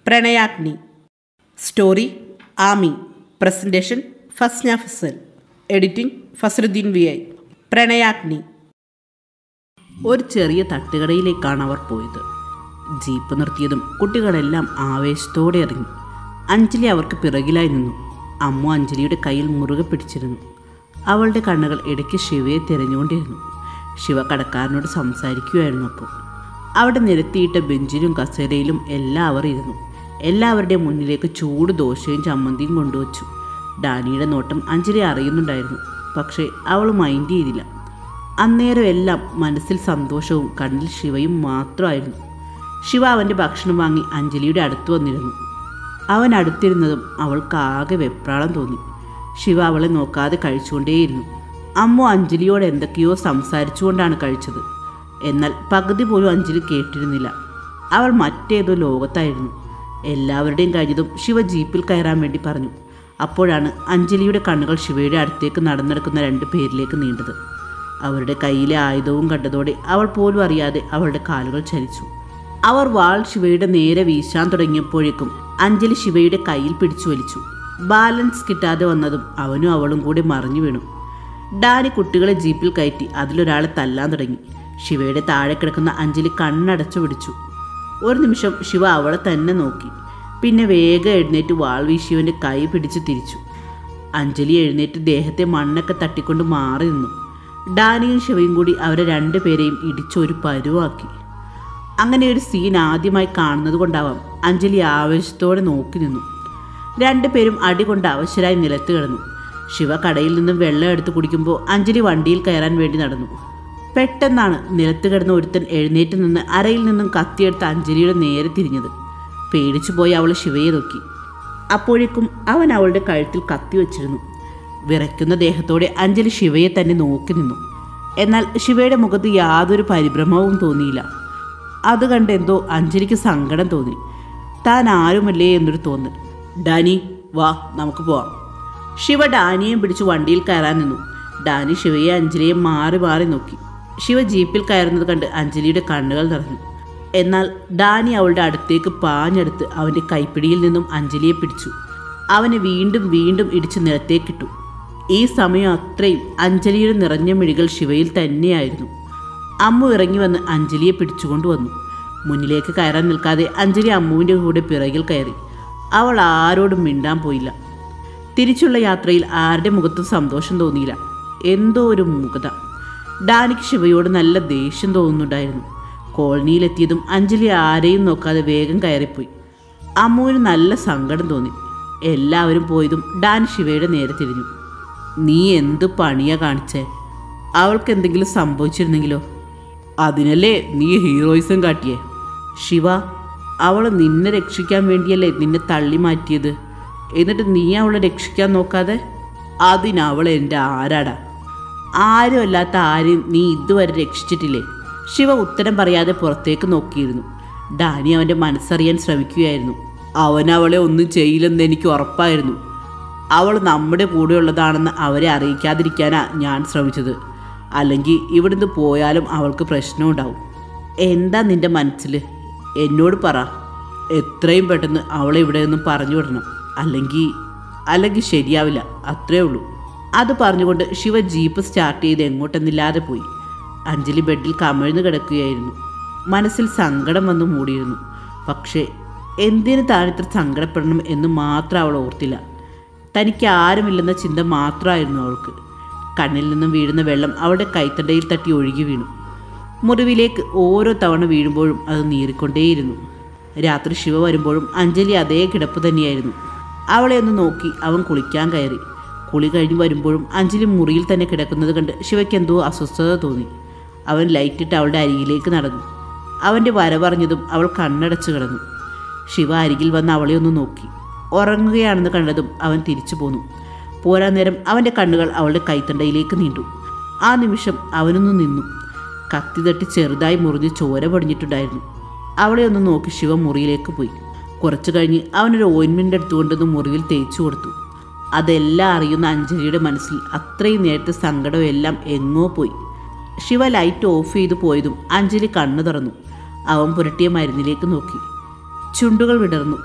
പ്രണയാഗ്നി story Aami presentation Fasna Fasal editing Fasaruddeen V I Pranayagni ഒരു ചെറിയ തട്ടുകടയിലേക്കാണ് അവർ പോയത് ജീപ്പ് നിർത്തിയതും കുട്ടികളെല്ലാം ആവേശത്തോടെ ഇറങ്ങി അഞ്ജലി അവർക്ക് പിറകിലായി നിന്നു അമ്മു അഞ്ജലിയുടെ കയ്യിൽ മുറുകെ പിടിച്ചിരുന്നു അവളുടെ കണ്ണുകൾ ഇടയ്ക്ക് ശിവയെ തിരഞ്ഞുകൊണ്ടിരുന്നു ശിവ കടക്കാരനോട് സംസാരിക്കുകയായിരുന്നു അപ്പോൾ അവിടെ നിരത്തിയിട്ട ബെഞ്ചിലും കസേരയിലും എല്ലാം അവർ ഇരുന്നു എല്ലാവരുടെയും മുന്നിലേക്ക് ചൂട് ദോശയും ചമ്മന്തിയും കൊണ്ടുവച്ചു ഡാനിയുടെ നോട്ടം അഞ്ജലി അറിയുന്നുണ്ടായിരുന്നു പക്ഷേ അവൾ മൈൻഡ് ചെയ്തില്ല അന്നേരം എല്ലാം മനസ്സിൽ സന്തോഷവും കണ്ണിൽ ശിവയും മാത്രമായിരുന്നു ശിവ അവൻ്റെ ഭക്ഷണം വാങ്ങി അഞ്ജലിയുടെ അടുത്ത് വന്നിരുന്നു അവൻ അടുത്തിരുന്നതും അവൾക്ക് ആകെ വെപ്രാളം തോന്നി ശിവ അവളെ നോക്കാതെ കഴിച്ചുകൊണ്ടേയിരുന്നു അമ്മു അഞ്ജലിയോട് എന്തൊക്കെയോ സംസാരിച്ചുകൊണ്ടാണ് കഴിച്ചത് എന്നാൽ പകുതി പോലും അഞ്ജലി കേട്ടിരുന്നില്ല അവൾ മറ്റേതോ ലോകത്തായിരുന്നു എല്ലാവരുടെയും കഴിഞ്ഞതും ശിവ ജീപ്പിൽ കയറാൻ വേണ്ടി പറഞ്ഞു അപ്പോഴാണ് അഞ്ജലിയുടെ കണ്ണുകൾ ശിവയുടെ അടുത്തേക്ക് നടന്നെടുക്കുന്ന രണ്ട് പേരിലേക്ക് നീണ്ടത് അവരുടെ കയ്യിലെ ആയുധവും കണ്ടതോടെ അവൾ പോലും അറിയാതെ അവളുടെ കാലുകൾ ചലിച്ചു അവർ വാൾ ശിവയുടെ നേരെ വീശാൻ തുടങ്ങിയപ്പോഴേക്കും അഞ്ജലി ശിവയുടെ കയ്യിൽ പിടിച്ചു വലിച്ചു ബാലൻസ് കിട്ടാതെ വന്നതും അവനും അവളും കൂടി മറിഞ്ഞു വീണു ഡാനി കുട്ടികളെ ജീപ്പിൽ കയറ്റി അതിലൊരാളെ തല്ലാൻ തുടങ്ങി ശിവയുടെ താഴെ കിടക്കുന്ന അഞ്ജലി കണ്ണടച്ചു പിടിച്ചു ഒരു നിമിഷം ശിവ അവളെ തന്നെ നോക്കി പിന്നെ വേഗം എഴുന്നേറ്റ് വാൾ വീശിയവൻ്റെ കൈ പിടിച്ച് തിരിച്ചു അഞ്ജലി എഴുന്നേറ്റ് ദേഹത്തെ മണ്ണൊക്കെ തട്ടിക്കൊണ്ട് മാറി നിന്നു ഡാനിയും ശിവയും കൂടി അവരെ രണ്ടുപേരെയും ഇടിച്ചൊരു പരുവാക്കി അങ്ങനെ ഒരു സീൻ ആദ്യമായി കാണുന്നത് കൊണ്ടാവാം അഞ്ജലി ആവേശത്തോടെ നോക്കി നിന്നു രണ്ടുപേരും അടി കൊണ്ട് അവശരായി നിലത്ത് കിടന്നു ശിവ കടയിൽ നിന്നും വെള്ളം എടുത്ത് കുടിക്കുമ്പോൾ അഞ്ജലി വണ്ടിയിൽ കയറാൻ വേണ്ടി നടന്നു പെട്ടെന്നാണ് നിലത്ത് കിടന്ന ഒരുത്തൻ എഴുന്നേറ്റ് നിന്ന് അരയിൽ നിന്നും കത്തിയെടുത്ത് അഞ്ജലിയുടെ നേരെ തിരിഞ്ഞത് പേടിച്ചു പോയി അവൾ ശിവയെ നോക്കി അപ്പോഴേക്കും അവൻ അവളുടെ കഴുത്തിൽ കത്തി വച്ചിരുന്നു വിറയ്ക്കുന്ന ദേഹത്തോടെ അഞ്ജലി ശിവയെ തന്നെ നോക്കി നിന്നു എന്നാൽ ശിവയുടെ മുഖത്ത് യാതൊരു പരിഭ്രമവും തോന്നിയില്ല അത് കണ്ട് എന്തോ അഞ്ജലിക്ക് സങ്കടം തോന്നി താൻ ആരുമല്ലേ എന്നൊരു തോന്നൽ ഡാനി വാ നമുക്ക് പോവാം ശിവ ഡാനിയെയും പിടിച്ച് വണ്ടിയിൽ കയറാൻ നിന്നു ഡാനി ശിവയെ അഞ്ജലിയെ മാറി മാറി നോക്കി ശിവ ജീപ്പിൽ കയറുന്നത് കണ്ട് അഞ്ജലിയുടെ കണ്ണുകൾ നിറഞ്ഞു എന്നാൽ ഡാനി അവളുടെ അടുത്തേക്ക് പാഞ്ഞെടുത്ത് അവൻ്റെ കൈപ്പിടിയിൽ നിന്നും അഞ്ജലിയെ പിടിച്ചു അവനെ വീണ്ടും വീണ്ടും ഇടിച്ച് നിലത്തേക്കിട്ടു ഈ സമയം അത്രയും അഞ്ജലിയുടെ നിറഞ്ഞ മിഴികൾ ശിവയിൽ തന്നെയായിരുന്നു അമ്മു ഇറങ്ങി വന്ന് അഞ്ജലിയെ പിടിച്ചുകൊണ്ട് വന്നു മുന്നിലേക്ക് കയറാൻ നിൽക്കാതെ അഞ്ജലി അമ്മുവിൻ്റെ കൂടെ പിറകിൽ കയറി അവൾ ആരോടും മിണ്ടാൻ പോയില്ല തിരിച്ചുള്ള യാത്രയിൽ ആരുടെ മുഖത്തും സന്തോഷം തോന്നിയില്ല എന്തോ ഒരു മുഖത ഡാനിക്ക് ശിവയോട് നല്ല ദേഷ്യം തോന്നുന്നുണ്ടായിരുന്നു കോളനിയിലെത്തിയതും അഞ്ജലി ആരെയും നോക്കാതെ വേഗം കയറിപ്പോയി അമ്മുവിന് നല്ല സങ്കടം തോന്നി എല്ലാവരും പോയതും ഡാൻ ശിവയുടെ നേരെ തിരിഞ്ഞു നീ എന്ത് പണിയാ കാണിച്ചേ അവൾക്ക് എന്തെങ്കിലും സംഭവിച്ചിരുന്നെങ്കിലോ അതിനല്ലേ നീ ഹീറോയിസം കാട്ടിയേ ശിവ അവൾ നിന്നെ രക്ഷിക്കാൻ വേണ്ടിയല്ലേ നിന്നെ തള്ളി മാറ്റിയത് എന്നിട്ട് നീ അവളെ രക്ഷിക്കാൻ നോക്കാതെ അതിനവൾ എൻ്റെ ആരാടാ ആരും അല്ലാത്ത ആരെയും നീ ഇതുവരെ രക്ഷിച്ചിട്ടില്ലേ ശിവ ഉത്തരം പറയാതെ പുറത്തേക്ക് നോക്കിയിരുന്നു ഡാനി അവൻ്റെ മനസ്സറിയാൻ ശ്രമിക്കുകയായിരുന്നു അവൻ അവളെ ഒന്നും ചെയ്യില്ലെന്ന് എനിക്ക് ഉറപ്പായിരുന്നു അവൾ നമ്മുടെ കൂടെയുള്ളതാണെന്ന് അവരെ അറിയിക്കാതിരിക്കാനാ ഞാൻ ശ്രമിച്ചത് അല്ലെങ്കിൽ ഇവിടുന്ന് പോയാലും അവൾക്ക് പ്രശ്നമുണ്ടാവും എന്താ നിന്റെ മനസ്സിൽ എന്നോട് പറ എത്രയും പെട്ടെന്ന് അവളെ ഇവിടെ നിന്നും പറഞ്ഞു വിടണം അല്ലെങ്കിൽ അല്ലെങ്കിൽ ശരിയാവില്ല അത്രേ ഉള്ളൂ അത് പറഞ്ഞുകൊണ്ട് ശിവ ജീപ്പ് സ്റ്റാർട്ട് ചെയ്ത് എങ്ങോട്ടെന്നില്ലാതെ പോയി അഞ്ജലി ബെഡിൽ കമിഴ്ന്നു കിടക്കുകയായിരുന്നു മനസ്സിൽ സങ്കടം വന്ന് മൂടിയിരുന്നു പക്ഷേ എന്തിന് താനിത്ര സങ്കടപ്പെടണം എന്ന് മാത്രം അവൾ ഓർത്തില്ല തനിക്ക് ആരുമില്ലെന്ന ചിന്ത മാത്രമായിരുന്നു അവൾക്ക് കണ്ണിൽ നിന്നും വീഴുന്ന വെള്ളം അവളുടെ കൈത്തണ്ടയിൽ തട്ടി ഒഴുകി വീണു മുറിവിലേക്ക് ഓരോ തവണ വീഴുമ്പോഴും അത് നീറിക്കൊണ്ടേയിരുന്നു രാത്രി ശിവ വരുമ്പോഴും അഞ്ജലി അതേ കിടപ്പ് തന്നെയായിരുന്നു അവളെ ഒന്ന് നോക്കി അവൻ കുളിക്കാൻ കയറി കുളി കഴിഞ്ഞ് വരുമ്പോഴും അഞ്ജലി മുറിയിൽ തന്നെ കിടക്കുന്നത് കണ്ട് ശിവയ്ക്ക് എന്തോ അസ്വസ്ഥത തോന്നി അവൻ ലൈറ്റിട്ട് അവളുടെ അരികിലേക്ക് നടന്നു അവൻ്റെ വരവറിഞ്ഞതും അവൾ കണ്ണടച്ചു കിടന്നു ശിവ അരികിൽ വന്ന് അവളെ ഒന്ന് നോക്കി ഉറങ്ങുകയാണെന്ന് കണ്ടതും അവൻ തിരിച്ചു പോന്നു പോരാൻ നേരം അവൻ്റെ കണ്ണുകൾ അവളുടെ കൈത്തണ്ടയിലേക്ക് നീണ്ടു ആ നിമിഷം അവനൊന്ന് നിന്നു കത്തി തട്ടി ചെറുതായി മുറിഞ്ഞ് ചോര പടിഞ്ഞിട്ടുണ്ടായിരുന്നു അവളെ ഒന്ന് നോക്കി ശിവ മുറിയിലേക്ക് പോയി കുറച്ചു കഴിഞ്ഞ് അവനൊരു ഓയിൻമെൻ്റ് എടുത്തുകൊണ്ടൊന്ന് മുറിവിൽ തേച്ചു കൊടുത്തു അതെല്ലാം അറിയുന്ന അഞ്ജലിയുടെ മനസ്സിൽ അത്രയും നേരത്തെ സങ്കടം എല്ലാം എങ്ങോ പോയി ശിവ ലൈറ്റ് ഓഫ് ചെയ്തു പോയതും അഞ്ജലി കണ്ണു തുറന്നു അവൻ പുരട്ടിയ മരുന്നിലേക്ക് നോക്കി ചുണ്ടുകൾ വിടർന്നു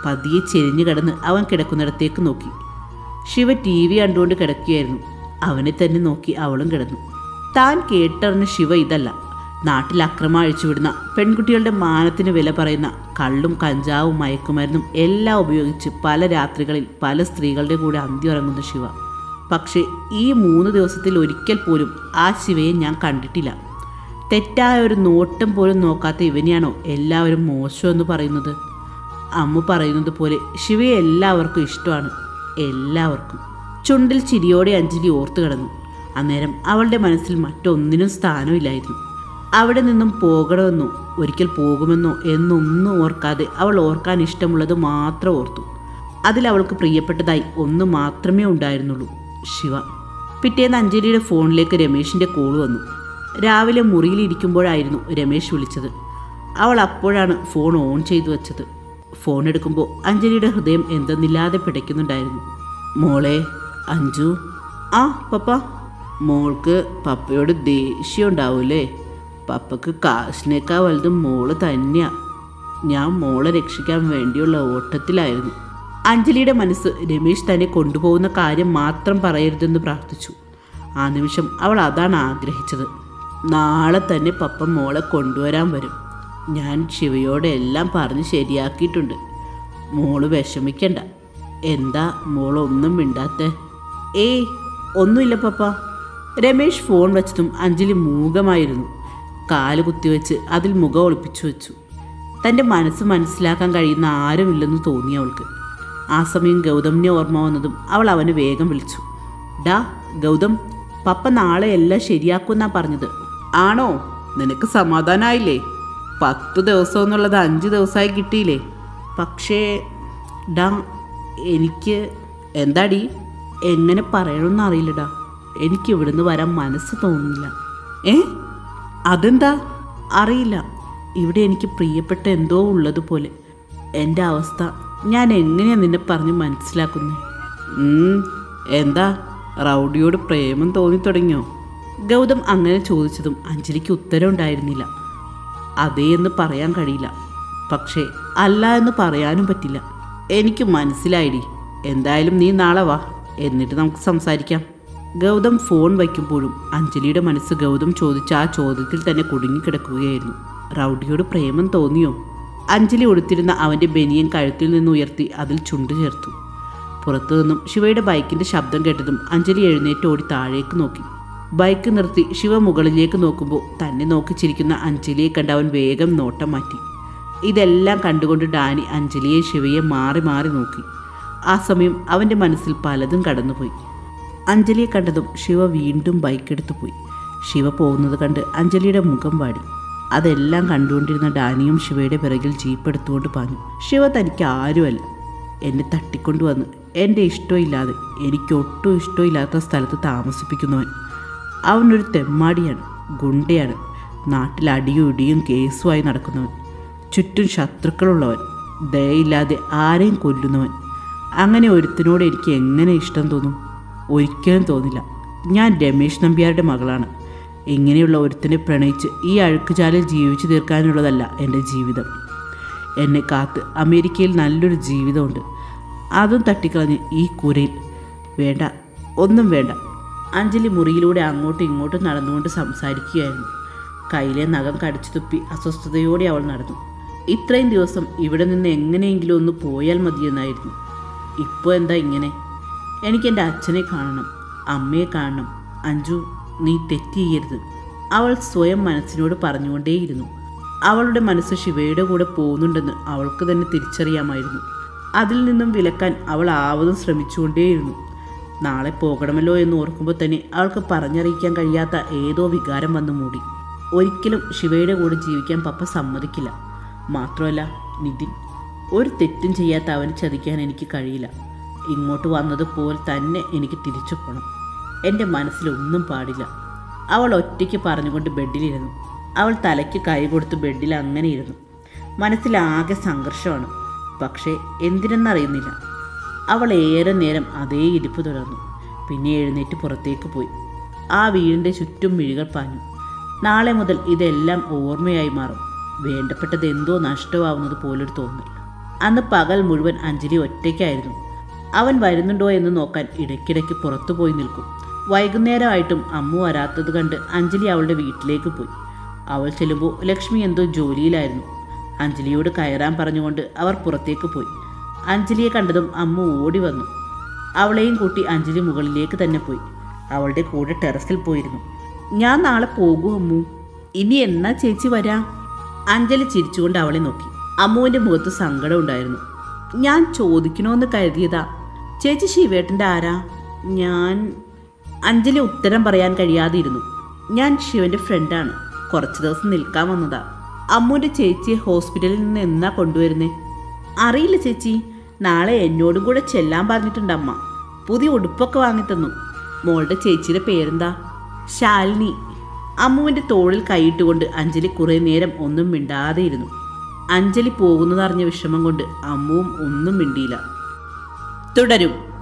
പതിയെ ചെരിഞ്ഞു കിടന്ന് അവൻ കിടക്കുന്നിടത്തേക്ക് നോക്കി ശിവ ടി വി കണ്ടുകൊണ്ട് കിടക്കുകയായിരുന്നു അവനെ തന്നെ നോക്കി അവളും കിടന്നു താൻ കേട്ടറിഞ്ഞ ശിവ ഇതല്ല നാട്ടിൽ അക്രമം അഴിച്ചുവിടുന്ന പെൺകുട്ടികളുടെ മാനത്തിന് വില പറയുന്ന കള്ളും കഞ്ചാവും മയക്കുമരുന്നും എല്ലാം ഉപയോഗിച്ച് പല രാത്രികളിൽ പല സ്ത്രീകളുടെ കൂടെ അന്തി ഉറങ്ങുന്ന ശിവ പക്ഷേ ഈ മൂന്ന് ദിവസത്തിൽ ഒരിക്കൽ പോലും ആ ശിവയെ ഞാൻ കണ്ടിട്ടില്ല തെറ്റായ ഒരു നോട്ടം പോലും നോക്കാത്ത ഇവനെയാണോ എല്ലാവരും മോശമെന്ന് പറയുന്നത് അമ്മ പറയുന്നത് പോലെ ശിവയെ എല്ലാവർക്കും ഇഷ്ടമാണ് എല്ലാവർക്കും ചുണ്ടിൽ ചിരിയോടെ അഞ്ജലി ഓർത്തു കിടന്നു അന്നേരം അവളുടെ മനസ്സിൽ മറ്റൊന്നിനും സ്ഥാനമില്ലായിരുന്നു അവിടെ നിന്നും പോകണമെന്നോ ഒരിക്കൽ പോകുമെന്നോ എന്നൊന്നും ഓർക്കാതെ അവൾ ഓർക്കാൻ ഇഷ്ടമുള്ളത് മാത്രം ഓർത്തു അതിൽ അവൾക്ക് പ്രിയപ്പെട്ടതായി ഒന്ന് മാത്രമേ ഉണ്ടായിരുന്നുള്ളൂ ശിവ പിറ്റേന്ന് അഞ്ജലിയുടെ ഫോണിലേക്ക് രമേശിൻ്റെ കോൾ വന്നു രാവിലെ മുറിയിലിരിക്കുമ്പോഴായിരുന്നു രമേശ് വിളിച്ചത് അവൾ അപ്പോഴാണ് ഫോൺ ഓൺ ചെയ്തു വെച്ചത് ഫോൺ എടുക്കുമ്പോൾ അഞ്ജലിയുടെ ഹൃദയം എന്തെന്നില്ലാതെ പിടയ്ക്കുന്നുണ്ടായിരുന്നു മോളെ അഞ്ജു ആ പപ്പ മോൾക്ക് പപ്പയോട് ദേഷ്യം ഉണ്ടാവൂലേ പപ്പക്ക് കാശിനേക്കാൾ വലുത് മോള് തന്നെയാ ഞാൻ മോളെ രക്ഷിക്കാൻ വേണ്ടിയുള്ള ഓട്ടത്തിലായിരുന്നു അഞ്ജലിയുടെ മനസ്സ് രമേശ് തന്നെ കൊണ്ടുപോകുന്ന കാര്യം മാത്രം പറയരുതെന്ന് പ്രാർത്ഥിച്ചു ആ നിമിഷം അവൾ അതാണ് ആഗ്രഹിച്ചത് നാളെ തന്നെ പപ്പ മോളെ കൊണ്ടുവരാൻ വരും ഞാൻ ശിവയോട് എല്ലാം പറഞ്ഞ് ശരിയാക്കിയിട്ടുണ്ട് മോള് വിഷമിക്കണ്ട എന്താ മോളൊന്നും മിണ്ടാത്തെ ഏയ് ഒന്നുമില്ല പപ്പ രമേശ് ഫോൺ വെച്ചതും അഞ്ജലി മൂകമായിരുന്നു കാല് കുത്തിവെച്ച് അതിൽ മുഖം ഒളിപ്പിച്ചു വെച്ചു തൻ്റെ മനസ്സ് മനസ്സിലാക്കാൻ കഴിയുന്ന ആരുമില്ലെന്ന് തോന്നി അവൾക്ക് ആ സമയം ഗൗതമിനെ ഓർമ്മ വന്നതും അവൾ അവനെ വേഗം വിളിച്ചു ഡാ ഗൗതം പപ്പ നാളെ എല്ലാം ശരിയാക്കുമെന്നാ പറഞ്ഞത് ആണോ നിനക്ക് സമാധാനമായില്ലേ പത്ത് ദിവസം എന്നുള്ളത് അഞ്ച് ദിവസമായി കിട്ടിയില്ലേ പക്ഷേ ഡാ എനിക്ക് എന്താടി എങ്ങനെ പറയണമെന്ന് അറിയില്ലടാ എനിക്ക് ഇവിടുന്ന് വരാൻ മനസ്സ് തോന്നുന്നില്ല ഏ അതെന്താ അറിയില്ല ഇവിടെ എനിക്ക് പ്രിയപ്പെട്ട എന്തോ ഉള്ളതുപോലെ എൻ്റെ അവസ്ഥ ഞാൻ എങ്ങനെയാണ് നിന്നെ പറഞ്ഞ് മനസ്സിലാക്കുന്നത് എന്താ റൗഡിയോട് പ്രേമം തോന്നി തുടങ്ങിയോ ഗൗതം അങ്ങനെ ചോദിച്ചതും അഞ്ജലിക്ക് ഉത്തരം ഉണ്ടായിരുന്നില്ല അതേ എന്ന് പറയാൻ കഴിയില്ല പക്ഷേ അല്ല എന്ന് പറയാനും പറ്റില്ല എനിക്ക് മനസ്സിലായിടി എന്തായാലും നീ നാളെ വാ എന്നിട്ട് നമുക്ക് സംസാരിക്കാം ഗൗതം ഫോൺ വയ്ക്കുമ്പോഴും അഞ്ജലിയുടെ മനസ്സ് ഗൗതം ചോദിച്ച ആ ചോദ്യത്തിൽ തന്നെ കുടുങ്ങിക്കിടക്കുകയായിരുന്നു റൗഡിയോട് പ്രേമം തോന്നിയോ അഞ്ജലി ഉടുത്തിരുന്ന അവൻ്റെ ബനിയൻ കഴുത്തിൽ നിന്ന് ഉയർത്തി അതിൽ ചുണ്ടു ചേർത്തു പുറത്തു നിന്നും ശിവയുടെ ബൈക്കിന്റെ ശബ്ദം കേട്ടതും അഞ്ജലി എഴുന്നേറ്റ് ഓടി താഴേക്ക് നോക്കി ബൈക്ക് നിർത്തി ശിവ മുകളിലേക്ക് നോക്കുമ്പോൾ തന്നെ നോക്കി ചിരിക്കുന്ന അഞ്ജലിയെ കണ്ട് അവൻ വേഗം നോട്ടം മാറ്റി ഇതെല്ലാം കണ്ടുകൊണ്ട് ഡാനി അഞ്ജലിയെ ശിവയെ മാറി മാറി നോക്കി ആ സമയം അവൻ്റെ മനസ്സിൽ പലതും കടന്നുപോയി അഞ്ജലിയെ കണ്ടതും ശിവ വീണ്ടും ബൈക്കെടുത്തു പോയി ശിവ പോകുന്നത് കണ്ട് അഞ്ജലിയുടെ മുഖം വാടി അതെല്ലാം കണ്ടുകൊണ്ടിരുന്ന ഡാനിയും ശിവയുടെ പിറകിൽ ജീപ്പ് എടുത്തുകൊണ്ട് പാഞ്ഞു ശിവ തനിക്ക് ആരുമല്ല എന്നെ തട്ടിക്കൊണ്ടുവന്ന് എൻ്റെ ഇഷ്ടമില്ലാതെ എനിക്ക് ഒട്ടും ഇഷ്ടമില്ലാത്ത സ്ഥലത്ത് താമസിപ്പിക്കുന്നവൻ അവനൊരു തെമ്മാടിയാണ് ഗുണ്ടയാണ് നാട്ടിൽ അടിയും ഇടിയും കേസുമായി നടക്കുന്നവൻ ചുറ്റും ശത്രുക്കളുള്ളവൻ ദയയില്ലാതെ ആരെയും കൊല്ലുന്നവൻ അങ്ങനെ ഒരുത്തിനോട് എനിക്ക് എങ്ങനെ ഇഷ്ടം തോന്നും ഒരിക്കലും തോന്നില്ല ഞാൻ രമേശ് നമ്പ്യാരുടെ മകളാണ് ഇങ്ങനെയുള്ള ഒരുത്തിനെ പ്രണയിച്ച് ഈ അഴുക്കുചാലിൽ ജീവിച്ചു തീർക്കാനുള്ളതല്ല എൻ്റെ ജീവിതം എന്നെ കാത്ത് അമേരിക്കയിൽ നല്ലൊരു ജീവിതമുണ്ട് അതും തട്ടിക്കളഞ്ഞ് ഈ കൂരയിൽ വേണ്ട ഒന്നും വേണ്ട അഞ്ജലി മുറിയിലൂടെ അങ്ങോട്ടും ഇങ്ങോട്ടും നടന്നുകൊണ്ട് സംസാരിക്കുകയായിരുന്നു കയ്യിലെ നഖം കടിച്ചു തുപ്പി അസ്വസ്ഥതയോടെ അവൾ നടന്നു ഇത്രയും ദിവസം ഇവിടെ നിന്ന് എങ്ങനെയെങ്കിലും ഒന്ന് പോയാൽ മതിയെന്നായിരുന്നു ഇപ്പോൾ എന്താ ഇങ്ങനെ എനിക്ക് എൻ്റെ അച്ഛനെ കാണണം അമ്മയെ കാണണം അഞ്ജു നീ തെറ്റ് ചെയ്യരുത് അവൾ സ്വയം മനസ്സിനോട് പറഞ്ഞുകൊണ്ടേയിരുന്നു അവളുടെ മനസ്സ് ശിവയുടെ കൂടെ പോകുന്നുണ്ടെന്ന് അവൾക്ക് തന്നെ തിരിച്ചറിയാമായിരുന്നു അതിൽ നിന്നും വിലക്കാൻ അവൾ ആവതും ശ്രമിച്ചുകൊണ്ടേയിരുന്നു നാളെ പോകണമല്ലോ എന്ന് ഓർക്കുമ്പോൾ തന്നെ അവൾക്ക് പറഞ്ഞറിയിക്കാൻ കഴിയാത്ത ഏതോ വികാരം വന്നു മൂടി ഒരിക്കലും ശിവയുടെ കൂടെ ജീവിക്കാൻ പപ്പ സമ്മതിക്കില്ല മാത്രമല്ല നിതിൻ ഒരു തെറ്റും ചെയ്യാത്ത അവനെ ചതിക്കാൻ എനിക്ക് കഴിയില്ല ഇങ്ങോട്ട് വന്നതുപോലെ തന്നെ എനിക്ക് തിരിച്ചു പോകണം എൻ്റെ മനസ്സിലൊന്നും പാടില്ല അവൾ ഒറ്റയ്ക്ക് പറഞ്ഞുകൊണ്ട് ബെഡിലിരുന്നു അവൾ തലയ്ക്ക് കൈ കൊടുത്ത് ബെഡിൽ അങ്ങനെ ഇരുന്നു മനസ്സിലാകെ സംഘർഷമാണ് പക്ഷേ എന്തിനെന്നറിയുന്നില്ല അവൾ ഏറെ നേരം അതേ ഇരിപ്പ് തുടർന്നു പിന്നെ എഴുന്നേറ്റ് പുറത്തേക്ക് പോയി ആ വീടിൻ്റെ ചുറ്റും മിഴികൾ പാഞ്ഞു നാളെ മുതൽ ഇതെല്ലാം ഓർമ്മയായി മാറും വേണ്ടപ്പെട്ടത് എന്തോ നഷ്ടമാവുന്നത് പോലൊരു തോന്നൽ അന്ന് പകൽ മുഴുവൻ അഞ്ജലി ഒറ്റയ്ക്കായിരുന്നു അവൻ വരുന്നുണ്ടോ എന്ന് നോക്കാൻ ഇടയ്ക്കിടയ്ക്ക് പുറത്തു പോയി നിൽക്കും വൈകുന്നേരമായിട്ടും അമ്മു വരാത്തത് കണ്ട് അഞ്ജലി അവളുടെ വീട്ടിലേക്ക് പോയി അവൾ ചെല്ലുമ്പോൾ ലക്ഷ്മി എന്തോ ജോലിയിലായിരുന്നു അഞ്ജലിയോട് കയറാൻ പറഞ്ഞുകൊണ്ട് അവർ പുറത്തേക്ക് പോയി അഞ്ജലിയെ കണ്ടതും അമ്മു ഓടി വന്നു അവളെയും കൂട്ടി അഞ്ജലി മുകളിലേക്ക് തന്നെ പോയി അവളുടെ കൂടെ ടെറസിൽ പോയിരുന്നു ഞാൻ നാളെ പോകും അമ്മു ഇനി എന്നാ ചേച്ചി വരാം അഞ്ജലി ചിരിച്ചുകൊണ്ട് അവളെ നോക്കി അമ്മുവിൻ്റെ മുഖത്ത് സങ്കടം ഉണ്ടായിരുന്നു ഞാൻ ചോദിക്കണമെന്ന് കരുതിയതാ ചേച്ചി ശിവേട്ടൻ്റെ ആരാ ഞാൻ അഞ്ജലി ഉത്തരം പറയാൻ കഴിയാതെ ഇരുന്നു ഞാൻ ശിവൻ്റെ ഫ്രണ്ടാണ് കുറച്ച് ദിവസം നിൽക്കാൻ വന്നതാ അമ്മുവിൻ്റെ ചേച്ചിയെ ഹോസ്പിറ്റലിൽ നിന്ന് എന്നാ കൊണ്ടുവരുന്നേ അറിയില്ല ചേച്ചി നാളെ എന്നോടും കൂടെ ചെല്ലാൻ പറഞ്ഞിട്ടുണ്ട് അമ്മ പുതിയ ഉടുപ്പൊക്കെ വാങ്ങിത്തന്നു മോളുടെ ചേച്ചിയുടെ പേരെന്താ ശാലിനി അമ്മുവിൻ്റെ തോളിൽ കൈയിട്ടുകൊണ്ട് അഞ്ജലി കുറേ നേരം ഒന്നും മിണ്ടാതെ ഇരുന്നു അഞ്ജലി പോകുന്നതറിഞ്ഞ വിഷമം കൊണ്ട് അമ്മുവും ഒന്നും മിണ്ടിയില്ല തുടരും